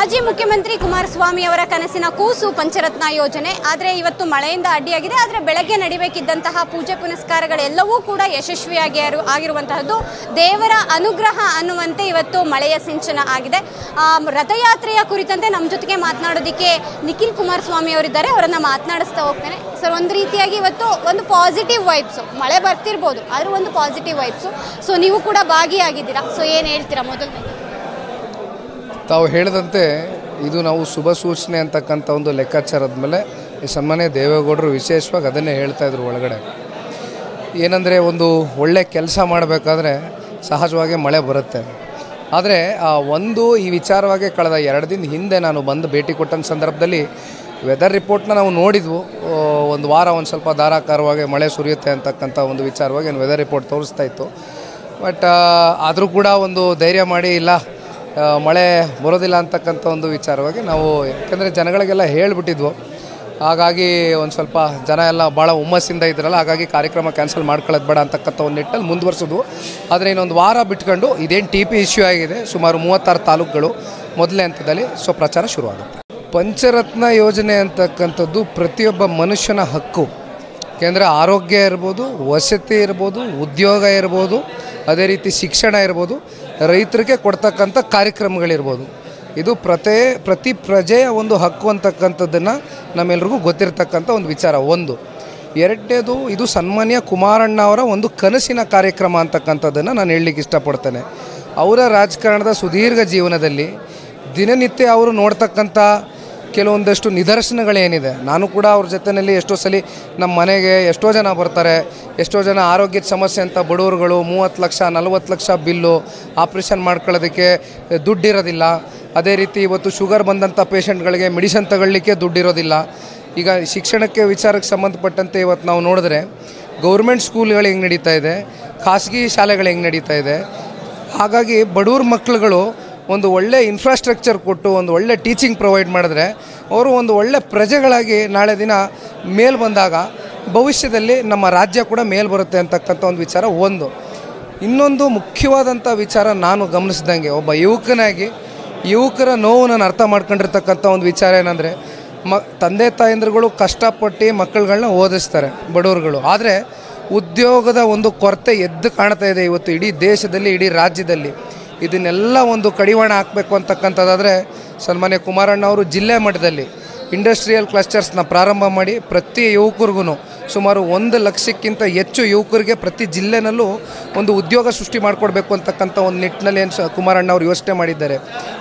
ಮಾಜಿ ಮುಖ್ಯಮಂತ್ರಿ ಕುಮಾರಸ್ವಾಮಿ ಅವರ ಕನಸಿನ ಕೂಸು ಪಂಚರತ್ನ ಯೋಜನೆ ಆದರೆ ಇವತ್ತು ಮಳೆಯಿಂದ ಅಡ್ಡಿಯಾಗಿದೆ ಆದರೆ ಬೆಳಗ್ಗೆ ನಡಿಬೇಕಿದ್ದಂತಹ ಪೂಜೆ ಪುನಸ್ಕಾರಗಳೆಲ್ಲವೂ ಕೂಡ ಯಶಸ್ವಿಯಾಗಿ ಆರು- ಆಗಿರುವಂತಹದ್ದು ದೇವರ ಅನುಗ್ರಹ ಅನ್ನುವಂತೆ ಇವತ್ತು ಮಳೆಯ ಸಿಂಚನ ಆಗಿದೆ ಆ, ರಥಯಾತ್ರೆಯ ಕುರಿತಂತೆ ನಮ್ಮ ಜೊತೆಗೆ ಮಾತನಾಡೋದಕ್ಕೆ ನಿಖಿಲ್ ಕುಮಾರಸ್ವಾಮಿ ಅವರಿದ್ದಾರೆ ಅವರನ್ನ ಮಾತನಾಡಿಸ್ತಾ ಹೋಗ್ತೇನೆ ಸರ್ ಒಂದು ರೀತಿಯಾಗಿ ಇವತ್ತು ಒಂದು ಪಾಸಿಟಿವ್ ವೈಬ್ಸು ಮಳೆ ಬರ್ತಿರ್ಬೋದು ಆದರೂ ಒಂದು ಪಾಸಿಟಿವ್ ವೈಬ್ಸು ಸೊ ನೀವು ಕೂಡ ಭಾಗಿಯಾಗಿದ್ದೀರಾ ಸೊ ಏನು ಹೇಳ್ತೀರಾ ಮೊದಲು ತಾವು ಹೇಳಿದಂತೆ ಇದು ನಾವು ಶುಭ ಸೂಚನೆ ಅಂತಕ್ಕಂಥ ಒಂದು ಲೆಕ್ಕಾಚಾರದ ಮೇಲೆ ಈ ಸನ್ಮಾನ್ಯ ದೇವೇಗೌಡರು ವಿಶೇಷವಾಗಿ ಅದನ್ನೇ ಹೇಳ್ತಾ ಇದ್ರು ಒಳಗಡೆ ಏನಂದರೆ ಒಂದು ಒಳ್ಳೆ ಕೆಲಸ ಮಾಡಬೇಕಾದ್ರೆ ಸಹಜವಾಗಿ ಮಳೆ ಬರುತ್ತೆ ಆದರೆ ಆ ಒಂದು ಈ ವಿಚಾರವಾಗಿ ಕಳೆದ ಎರಡು ದಿನ ಹಿಂದೆ ನಾನು ಬಂದು ಭೇಟಿ ಕೊಟ್ಟಂಥ ಸಂದರ್ಭದಲ್ಲಿ ವೆದರ್ ರಿಪೋರ್ಟ್ನ ನಾವು ನೋಡಿದ್ವು ಆ, ಒಂದು ವಾರ ಒಂದು ಸ್ವಲ್ಪ ಧಾರಾಕಾರವಾಗಿ ಮಳೆ ಸುರಿಯುತ್ತೆ ಅಂತಕ್ಕಂಥ ಒಂದು ವಿಚಾರವಾಗಿ ಏನು ವೆದರ್ ರಿಪೋರ್ಟ್ ತೋರಿಸ್ತಾ ಇತ್ತು ಬಟ್ ಆದರೂ ಕೂಡ ಒಂದು ಧೈರ್ಯ ಮಾಡಿ ಇಲ್ಲ ಆ, ಮಳೆ ಬರೋದಿಲ್ಲ ಅಂತಕ್ಕಂಥ ಒಂದು ವಿಚಾರವಾಗಿ ನಾವು ಯಾಕೆಂದರೆ ಜನಗಳಿಗೆಲ್ಲ ಹೇಳಿಬಿಟ್ಟಿದ್ವು ಹಾಗಾಗಿ ಒಂದು ಸ್ವಲ್ಪ ಜನ ಎಲ್ಲ ಭಾಳ ಹುಮ್ಮಸ್ಸಿಂದ ಇದ್ರಲ್ಲ ಹಾಗಾಗಿ ಕಾರ್ಯಕ್ರಮ ಕ್ಯಾನ್ಸಲ್ ಮಾಡ್ಕೊಳ್ಳೋದು ಬೇಡ ಅಂತಕ್ಕಂಥ ಒಂದು ನಿಟ್ಟಲ್ಲಿ ಮುಂದುವರ್ಸಿದ್ವು ಆದರೆ ಇನ್ನೊಂದು ವಾರ ಬಿಟ್ಕೊಂಡು ಇದೇನು ಟಿ ಪಿ ಇಶ್ಯೂ ಆಗಿದೆ ಸುಮಾರು ಮೂವತ್ತಾರು ತಾಲೂಕುಗಳು ಮೊದಲನೇ ಹಂತದಲ್ಲಿ ಸೊ ಪ್ರಚಾರ ಶುರುವಾಗುತ್ತೆ ಪಂಚರತ್ನ ಯೋಜನೆ ಅಂತಕ್ಕಂಥದ್ದು ಪ್ರತಿಯೊಬ್ಬ ಮನುಷ್ಯನ ಹಕ್ಕು ಯಾಕೆಂದರೆ ಆರೋಗ್ಯ ಇರ್ಬೋದು ವಸತಿ ಇರ್ಬೋದು ಉದ್ಯೋಗ ಇರ್ಬೋದು ಅದೇ ರೀತಿ ಶಿಕ್ಷಣ ಇರ್ಬೋದು ರೈತರಿಗೆ ಕೊಡ್ತಕ್ಕಂಥ ಕಾರ್ಯಕ್ರಮಗಳಿರ್ಬೋದು ಇದು ಪ್ರತಿ ಪ್ರತಿ ಪ್ರಜೆಯ ಒಂದು ಹಕ್ಕು ಅಂತಕ್ಕಂಥದ್ದನ್ನು ನಮ್ಮೆಲ್ರಿಗೂ ಗೊತ್ತಿರತಕ್ಕಂಥ ಒಂದು ವಿಚಾರ ಒಂದು ಎರಡನೇದು ಇದು ಸನ್ಮಾನ್ಯ ಕುಮಾರಣ್ಣ ಅವರ ಒಂದು ಕನಸಿನ ಕಾರ್ಯಕ್ರಮ ಅಂತಕ್ಕಂಥದ್ದನ್ನು ನಾನು ಹೇಳಲಿಕ್ಕೆ ಇಷ್ಟಪಡ್ತೇನೆ ಅವರ ರಾಜಕಾರಣದ ಸುದೀರ್ಘ ಜೀವನದಲ್ಲಿ ದಿನನಿತ್ಯ ಅವರು ನೋಡ್ತಕ್ಕಂಥ ಕೆಲವೊಂದಷ್ಟು ನಿದರ್ಶನಗಳೇನಿದೆ ನಾನು ಕೂಡ ಅವ್ರ ಜೊತೆಯಲ್ಲಿ ಎಷ್ಟೋ ಸಲ ನಮ್ಮ ಮನೆಗೆ ಎಷ್ಟೋ ಜನ ಬರ್ತಾರೆ ಎಷ್ಟೋ ಜನ ಆರೋಗ್ಯದ ಸಮಸ್ಯೆ ಅಂತ ಬಡವರುಗಳು ಮೂವತ್ತು ಲಕ್ಷ ನಲವತ್ತು ಲಕ್ಷ ಬಿಲ್ಲು ಆಪ್ರೇಷನ್ ಮಾಡ್ಕೊಳ್ಳೋದಕ್ಕೆ ದುಡ್ಡಿರೋದಿಲ್ಲ ಅದೇ ರೀತಿ ಇವತ್ತು ಶುಗರ್ ಬಂದಂಥ ಪೇಷಂಟ್ಗಳಿಗೆ ಮೆಡಿಸನ್ ತಗೊಳ್ಳಿಕ್ಕೆ ದುಡ್ಡಿರೋದಿಲ್ಲ ಈಗ ಶಿಕ್ಷಣಕ್ಕೆ ವಿಚಾರಕ್ಕೆ ಸಂಬಂಧಪಟ್ಟಂತೆ ಇವತ್ತು ನಾವು ನೋಡಿದ್ರೆ ಗೌರ್ಮೆಂಟ್ ಸ್ಕೂಲ್ಗಳು ಹೆಂಗೆ ನಡೀತಾ ಇದೆ ಖಾಸಗಿ ಶಾಲೆಗಳು ಹೆಂಗೆ ನಡೀತಾ ಇದೆ ಹಾಗಾಗಿ ಬಡವ್ರ ಮಕ್ಕಳುಗಳು ಒಂದು ಒಳ್ಳೆ ಇನ್ಫ್ರಾಸ್ಟ್ರಕ್ಚರ್ ಕೊಟ್ಟು ಒಂದು ಒಳ್ಳೆ ಟೀಚಿಂಗ್ ಪ್ರೊವೈಡ್ ಮಾಡಿದ್ರೆ ಅವರು ಒಂದು ಒಳ್ಳೆ ಪ್ರಜೆಗಳಾಗಿ ನಾಳೆ ದಿನ ಮೇಲ್ ಬಂದಾಗ ಭವಿಷ್ಯದಲ್ಲಿ ನಮ್ಮ ರಾಜ್ಯ ಕೂಡ ಮೇಲ್ ಬರುತ್ತೆ ಅಂತಕ್ಕಂಥ ಒಂದು ವಿಚಾರ ಒಂದು ಇನ್ನೊಂದು ಮುಖ್ಯವಾದಂಥ ವಿಚಾರ ನಾನು ಗಮನಿಸಿದಂಗೆ ಒಬ್ಬ ಯುವಕನಾಗಿ ಯುವಕರ ನೋವು ನಾನು ಅರ್ಥ ಮಾಡ್ಕೊಂಡಿರ್ತಕ್ಕಂಥ ಒಂದು ವಿಚಾರ ಏನಂದರೆ ಮ ತಂದೆ ತಾಯಂದ್ರುಗಳು ಕಷ್ಟಪಟ್ಟು ಮಕ್ಕಳುಗಳನ್ನ ಓದಿಸ್ತಾರೆ ಬಡವರುಗಳು ಆದರೆ ಉದ್ಯೋಗದ ಒಂದು ಕೊರತೆ ಎದ್ದು ಕಾಣ್ತಾ ಇದೆ ಇವತ್ತು ಇಡೀ ದೇಶದಲ್ಲಿ ಇಡೀ ರಾಜ್ಯದಲ್ಲಿ ಇದನ್ನೆಲ್ಲ ಒಂದು ಕಡಿವಾಣ ಹಾಕಬೇಕು ಅಂತಕ್ಕಂಥದ್ದಾದರೆ ಸನ್ಮಾನ್ಯ ಕುಮಾರಣ್ಣ ಅವರು ಜಿಲ್ಲೆ ಮಟ್ಟದಲ್ಲಿ ಇಂಡಸ್ಟ್ರಿಯಲ್ ಕ್ಲಸ್ಟರ್ಸ್ನ ಪ್ರಾರಂಭ ಮಾಡಿ ಪ್ರತಿ ಯುವಕರಿಗೂ ಸುಮಾರು ಒಂದು ಲಕ್ಷಕ್ಕಿಂತ ಹೆಚ್ಚು ಯುವಕರಿಗೆ ಪ್ರತಿ ಜಿಲ್ಲೆನಲ್ಲೂ ಒಂದು ಉದ್ಯೋಗ ಸೃಷ್ಟಿ ಮಾಡಿಕೊಡ್ಬೇಕು ಅಂತಕ್ಕಂಥ ಒಂದು ನಿಟ್ಟಿನಲ್ಲಿ ಏನು ಸ ಕುಮಾರಣ್ಣ ಅವರು ಯೋಚನೆ ಮಾಡಿದ್ದಾರೆ